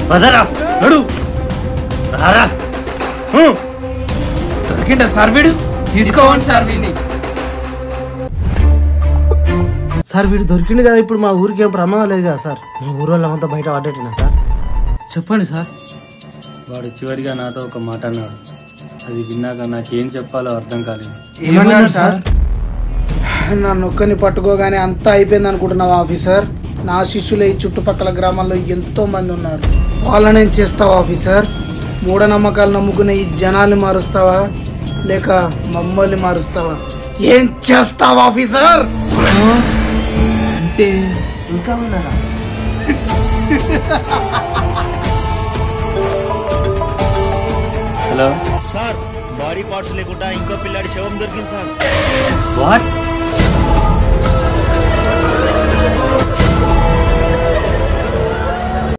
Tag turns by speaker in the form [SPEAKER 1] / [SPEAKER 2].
[SPEAKER 1] పదరా నడు రారా హ్మ్.
[SPEAKER 2] దొరికిండ సార్ వీడు తీసుకోవండి సార్ వీడిని
[SPEAKER 3] సార్ వీడు దొరికింది కదా ఇప్పుడు మా ఊరికి ఏం ప్రమాదం లేదు కదా సార్ మా ఊరు వాళ్ళంతా బయట పడ్డట్టున్నా సార్ చెప్పండి సార్
[SPEAKER 1] వాడు చివరిగా నాతో ఒక మాట అన్నాడు అది విన్నాక నాకేం చెప్పాలో అర్థం కాలేదు
[SPEAKER 2] ఏమన్నాడు సార్
[SPEAKER 3] నన్ను ఒక్కని పట్టుకోగానే అంతా అయిపోయింది అనుకుంటున్నావు ఆఫీసర్ నా శిష్యులు ఈ చుట్టుపక్కల గ్రామాల్లో ఎంతో మంది ఉన్నారు వాళ్ళని ఏం చేస్తావా ఆఫీసర్ మూఢనమ్మకాలు నమ్ముకునే ఈ జనాల్ని మారుస్తావా లేక మమ్మల్ని మారుస్తావా ఏం చేస్తావా ఆఫీసర్
[SPEAKER 2] అంటే ఇంకా ఉన్నారా
[SPEAKER 1] హలో
[SPEAKER 4] సార్ బాడీ పార్ట్స్ లేకుండా ఇంకో పిల్లాడి శవం దొరికింది సార్
[SPEAKER 2] వాట్